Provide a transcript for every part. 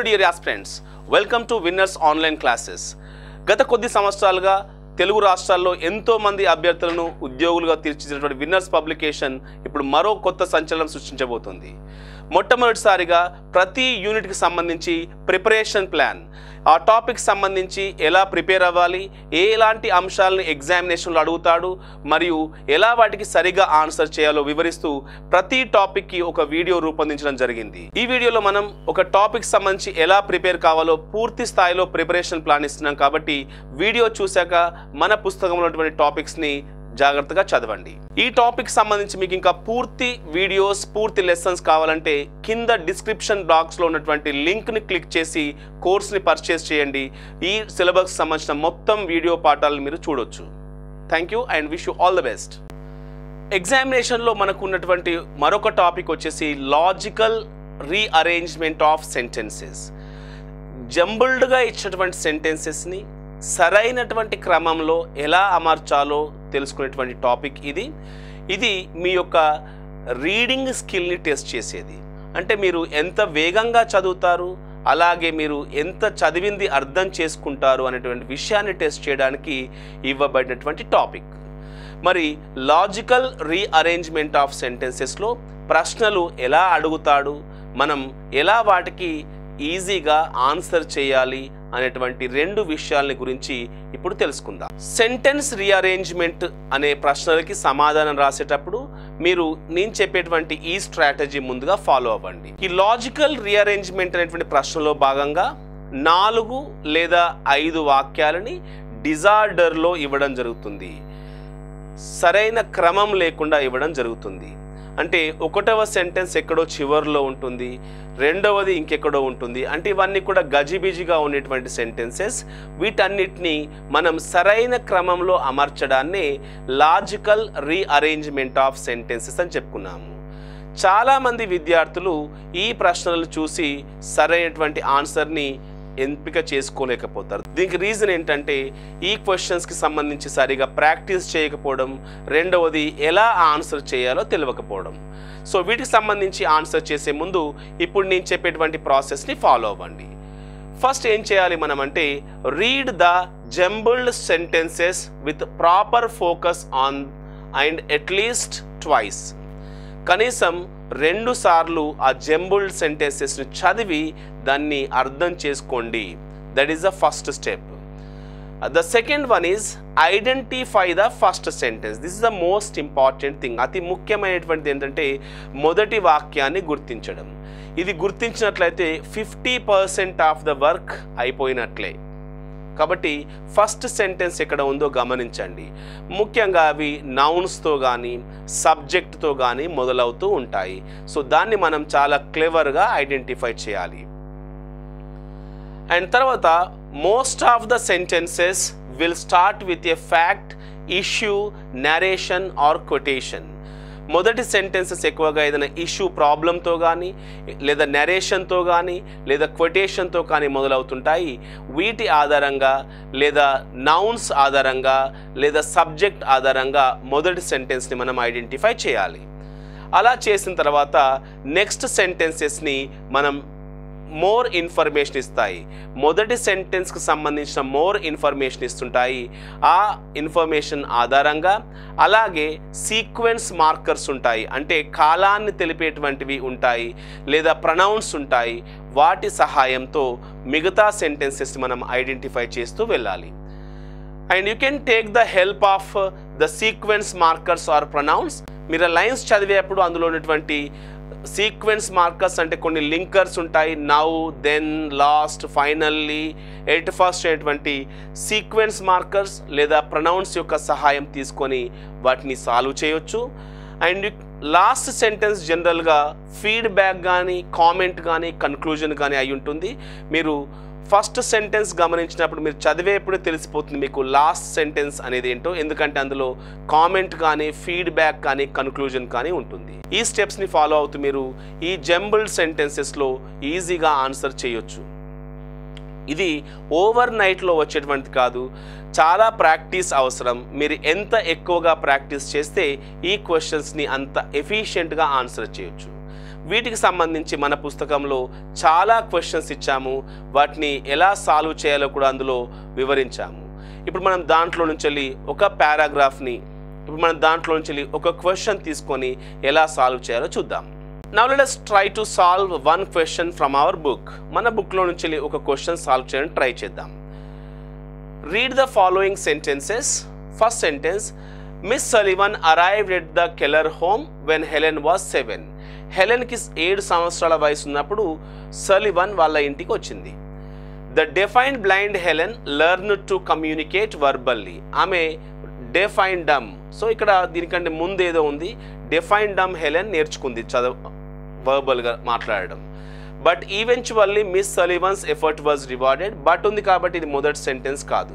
dear aspirants welcome to winners online classes గత కొద్ది సంవత్సరాలుగా తెలుగు రాష్ట్రాల్లో ఎంతో మంది అభ్యర్థులను ఉద్యోగులుగా తీర్చిదిద్దినటువంటి విన్నర్స్ పబ్లికేషన్ ఇప్పుడు మరో కొత్త సంచలనం సృష్టించబోతుంది మొట్టమొదటిసారిగా ప్రతి యూనిట్కి సంబంధించి ప్రిపరేషన్ ప్లాన్ ఆ టాపిక్ సంబంధించి ఎలా ప్రిపేర్ అవ్వాలి ఏ ఎలాంటి అంశాలను ఎగ్జామినేషన్లో అడుగుతాడు మరియు ఎలా వాటికి సరిగా ఆన్సర్ చేయాలో వివరిస్తూ ప్రతి టాపిక్కి ఒక వీడియో రూపొందించడం జరిగింది ఈ వీడియోలో మనం ఒక టాపిక్ సంబంధించి ఎలా ప్రిపేర్ కావాలో పూర్తి స్థాయిలో ప్రిపరేషన్ ప్లాన్ ఇస్తున్నాం కాబట్టి వీడియో చూశాక మన పుస్తకంలో ఉన్నటువంటి టాపిక్స్ని జాగ్రత్తగా చదవండి ఈ టాపిక్ సంబంధించి మీకు ఇంకా పూర్తి వీడియోస్ పూర్తి లెసన్స్ కావాలంటే కింద డిస్క్రిప్షన్ బాక్స్లో ఉన్నటువంటి లింక్ని క్లిక్ చేసి కోర్స్ని పర్చేస్ చేయండి ఈ సిలబస్ సంబంధించిన మొత్తం వీడియో పాఠాలను మీరు చూడొచ్చు thank you and wish you all the best ఎగ్జామినేషన్లో మనకు ఉన్నటువంటి మరొక టాపిక్ వచ్చేసి లాజికల్ రీఅరేంజ్మెంట్ ఆఫ్ సెంటెన్సెస్ జంబుల్డ్గా ఇచ్చినటువంటి సెంటెన్సెస్ని సరైనటువంటి క్రమంలో ఎలా అమర్చాలో తెలుసుకునేటువంటి టాపిక్ ఇది ఇది మీ యొక్క రీడింగ్ స్కిల్ని టెస్ట్ చేసేది అంటే మీరు ఎంత వేగంగా చదువుతారు అలాగే మీరు ఎంత చదివింది అర్థం చేసుకుంటారు అనేటువంటి విషయాన్ని టెస్ట్ చేయడానికి ఇవ్వబడినటువంటి టాపిక్ మరి లాజికల్ రీఅరేంజ్మెంట్ ఆఫ్ సెంటెన్సెస్లో ప్రశ్నలు ఎలా అడుగుతాడు మనం ఎలా వాటికి ఈజీగా ఆన్సర్ చేయాలి అనేటువంటి రెండు విషయాలని గురించి ఇప్పుడు తెలుసుకుందాం సెంటెన్స్ రీఅరేంజ్మెంట్ అనే ప్రశ్నలకి సమాధానం రాసేటప్పుడు మీరు నేను చెప్పేటువంటి ఈ స్ట్రాటజీ ముందుగా ఫాలో అవ్వండి ఈ లాజికల్ రీఅరేంజ్మెంట్ అనేటువంటి ప్రశ్నలో భాగంగా నాలుగు లేదా ఐదు వాక్యాలని డిజార్డర్లో ఇవ్వడం జరుగుతుంది సరైన క్రమం లేకుండా ఇవ్వడం జరుగుతుంది అంటే ఒకటవ సెంటెన్స్ ఎక్కడో చివరిలో ఉంటుంది రెండవది ఇంకెక్కడో ఉంటుంది అంటే ఇవన్నీ కూడా గజిబిజిగా ఉండేటువంటి సెంటెన్సెస్ వీటన్నిటిని మనం సరైన క్రమంలో అమర్చడాన్ని లాజికల్ రీఅరేంజ్మెంట్ ఆఫ్ సెంటెన్సెస్ అని చెప్పుకున్నాము చాలామంది విద్యార్థులు ఈ ప్రశ్నలు చూసి సరైనటువంటి ఆన్సర్ని ఎంపిక చేసుకోలేకపోతారు దీనికి రీజన్ ఏంటంటే ఈ క్వశ్చన్స్కి సంబంధించి సరిగా ప్రాక్టీస్ చేయకపోవడం రెండవది ఎలా ఆన్సర్ చేయాలో తెలియకపోవడం సో వీటికి సంబంధించి ఆన్సర్ చేసే ముందు ఇప్పుడు నేను చెప్పేటువంటి ప్రాసెస్ని ఫాలో అవ్వండి ఫస్ట్ ఏం చేయాలి మనం అంటే read the jumbled sentences with proper focus on and at least twice కనీసం రెండు సార్లు ఆ జంబుల్డ్ సెంటెన్సెస్ని చదివి దాన్ని అర్థం చేసుకోండి that is the first step the second one is identify the first sentence this is the most important thing అతి ముఖ్యమైనటువంటిది ఏంటంటే మొదటి వాక్యాన్ని గుర్తించడం ఇది గుర్తించినట్లయితే fifty percent of the work అయిపోయినట్లే కాబట్టి ఫస్ట్ సెంటెన్స్ ఎక్కడ ఉందో గమనించండి ముఖ్యంగా అవి నౌన్స్తో కానీ సబ్జెక్ట్తో కానీ మొదలవుతూ ఉంటాయి సో దాన్ని మనం చాలా క్లెవర్గా ఐడెంటిఫై చేయాలి అండ్ తర్వాత most of the sentences will start with a fact issue narration or quotation మొదటి సెంటెన్సెస్ ఎక్కువగా ఏదైనా ఇష్యూ ప్రాబ్లంతో కానీ లేదా నరేషన్తో కానీ లేదా కొటేషన్తో కానీ మొదలవుతుంటాయి వీటి ఆధారంగా లేదా నౌన్స్ ఆధారంగా లేదా సబ్జెక్ట్ ఆధారంగా మొదటి సెంటెన్స్ని మనం ఐడెంటిఫై చేయాలి అలా చేసిన తర్వాత నెక్స్ట్ సెంటెన్సెస్ని మనం మోర్ ఇన్ఫర్మేషన్ ఇస్తాయి మొదటి సెంటెన్స్కి సంబంధించిన మోర్ ఇన్ఫర్మేషన్ ఇస్తుంటాయి ఆ ఇన్ఫర్మేషన్ ఆధారంగా అలాగే సీక్వెన్స్ మార్కర్స్ ఉంటాయి అంటే కాలాన్ని తెలిపేటువంటివి ఉంటాయి లేదా ప్రనౌన్స్ ఉంటాయి వాటి సహాయంతో మిగతా సెంటెన్సెస్ మనం ఐడెంటిఫై చేస్తూ వెళ్ళాలి and you can take the help of the sequence markers or pronouns మీరు లైన్స్ చదివేటప్పుడు అందులో ఉన్నటువంటి సీక్వెన్స్ మార్కర్స్ అంటే కొన్ని లింకర్స్ ఉంటాయి now then last finally at first అనేటువంటి సీక్వెన్స్ మార్కర్స్ లేదా ప్రనౌన్స్ యొక్క సహాయం తీసుకొని వాటిని సాల్వ్ చేయొచ్చు అండ్ లాస్ట్ సెంటెన్స్ జనరల్గా ఫీడ్బ్యాక్ కానీ కామెంట్ కానీ కన్క్లూజన్ కానీ అయి ఉంటుంది మీరు ఫస్ట్ సెంటెన్స్ గమనించినప్పుడు మీరు చదివేప్పుడు తెలిసిపోతుంది మీకు లాస్ట్ సెంటెన్స్ అనేది ఏంటో ఎందుకంటే అందులో కామెంట్ కానీ ఫీడ్బ్యాక్ కానీ కన్క్లూజన్ కానీ ఉంటుంది ఈ స్టెప్స్ని ఫాలో అవుతూ మీరు ఈ జంబుల్డ్ సెంటెన్సెస్లో ఈజీగా ఆన్సర్ చేయొచ్చు ఇది ఓవర్ నైట్లో వచ్చేటువంటిది కాదు చాలా ప్రాక్టీస్ అవసరం మీరు ఎంత ఎక్కువగా ప్రాక్టీస్ చేస్తే ఈ క్వశ్చన్స్ని అంత ఎఫిషియెంట్గా ఆన్సర్ చేయొచ్చు వీటికి సంబంధించి మన పుస్తకంలో చాలా క్వశ్చన్స్ ఇచ్చాము వాటిని ఎలా సాల్వ్ చేయాలో కూడా అందులో వివరించాము ఇప్పుడు మనం దాంట్లో నుంచి వెళ్ళి ఒక పారాగ్రాఫ్ని ఇప్పుడు మనం దాంట్లో నుంచి వెళ్ళి ఒక క్వశ్చన్ తీసుకొని ఎలా సాల్వ్ చేయాలో చూద్దాం now let try to solve one question from our book మన బుక్లో నుంచి వెళ్ళి ఒక క్వశ్చన్ సాల్వ్ చేయడానికి ట్రై చేద్దాం read the following sentences first sentence miss Sullivan arrived at the Keller home when Helen was seven హెలెన్కి ఏడు సంవత్సరాల వయసు ఉన్నప్పుడు సలివన్ వాళ్ళ ఇంటికి వచ్చింది the deaf and blind Helen learn to communicate verbally ఆమె డెఫైన్ డమ్ సో ఇక్కడ దీనికంటే ముందు ఏదో ఉంది డెఫైన్ డమ్ హెలెన్ నేర్చుకుంది చదవ వర్బల్గా మాట్లాడడం but eventually miss Sullivan's effort was rewarded but ఉంది కాబట్టి ఇది మొదటి సెంటెన్స్ కాదు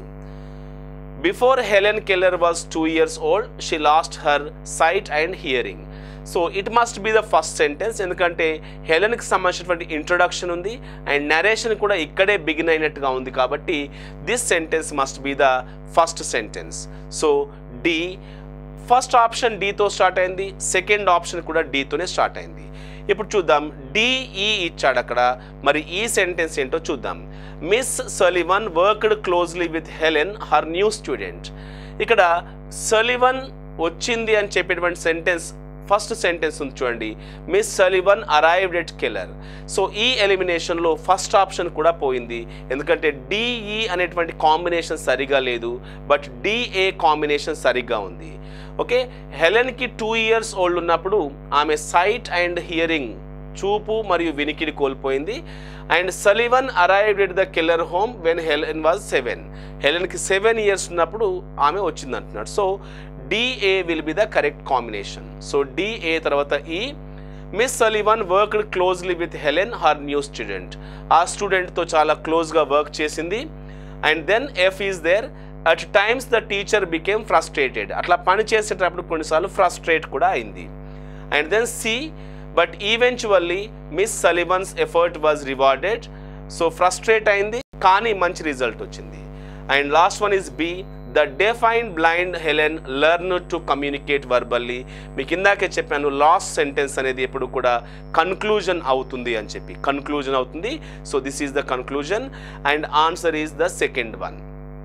before Helen Keller was two years old she lost her sight and hearing so it must be the first sentence ఎందుకంటే హెలెన్కి సంబంధించినటువంటి ఇంట్రొడక్షన్ ఉంది అండ్ నరేషన్ కూడా ఇక్కడే బిగిన్ అయినట్టుగా ఉంది కాబట్టి this sentence must be the first sentence so D first option డీతో స్టార్ట్ అయింది సెకండ్ ఆప్షన్ కూడా డీతోనే స్టార్ట్ అయింది ఇప్పుడు చూద్దాం డిఈ ఇచ్చాడు అక్కడ మరి ఈ సెంటెన్స్ ఏంటో చూద్దాం Miss Sullivan worked closely with Helen her new student ఇక్కడ సలివన్ వచ్చింది అని చెప్పేటువంటి సెంటెన్స్ ఫస్ట్ సెంటెన్స్ ఉంది చూడండి Miss Sullivan arrived at Keller so ఈ ఎలిమినేషన్లో ఫస్ట్ ఆప్షన్ కూడా పోయింది ఎందుకంటే డిఈ అనేటువంటి కాంబినేషన్ సరిగా లేదు బట్ డిఏ కాంబినేషన్ సరిగ్గా ఉంది ఓకే హెలెన్కి టూ ఇయర్స్ ఓల్డ్ ఉన్నప్పుడు ఆమె సైట్ అండ్ హియరింగ్ చూపు మరియు వినికిడి కోల్పోయింది and Sullivan arrived at the Keller home when Helen was seven హెలెన్కి సెవెన్ ఇయర్స్ ఉన్నప్పుడు ఆమె వచ్చింది అంటున్నాడు so DA will be the correct combination so DA తర్వాత ఈ Miss Sullivan worked closely with Helen her new student ఆ స్టూడెంట్తో చాలా క్లోజ్గా వర్క్ చేసింది and then F is there at times the teacher became frustrated అట్లా పని చేసేటప్పుడు కొన్నిసార్లు ఫ్రస్ట్రేట్ కూడా అయింది and then C but eventually miss Sullivan's effort was rewarded so frustrate అయింది కానీ మంచి రిజల్ట్ వచ్చింది and last one is B the deaf and blind Helen learn to communicate verbally మీకు ఇందాకే చెప్పాను లాస్ట్ సెంటెన్స్ అనేది ఎప్పుడు కూడా కన్క్లూజన్ అవుతుంది అని చెప్పి కన్క్లూజన్ అవుతుంది so this is the conclusion and answer is the second one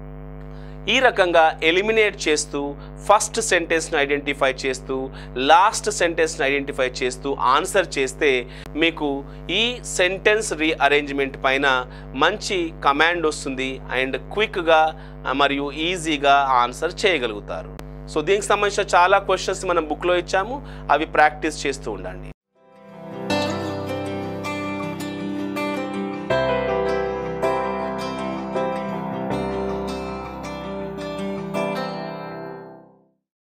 ఈ రకంగా ఎలిమినేట్ చేస్తూ ఫస్ట్ సెంటెన్స్ని ఐడెంటిఫై చేస్తూ లాస్ట్ సెంటెన్స్ని ఐడెంటిఫై చేస్తూ ఆన్సర్ చేస్తే మీకు ఈ సెంటెన్స్ రీఅరేంజ్మెంట్ పైన మంచి కమాండ్ వస్తుంది అండ్ క్విక్గా మరియు ఈజీగా ఆన్సర్ చేయగలుగుతారు సో దీనికి సంబంధించిన చాలా క్వశ్చన్స్ మనం బుక్లో ఇచ్చాము అవి ప్రాక్టీస్ చేస్తూ ఉండండి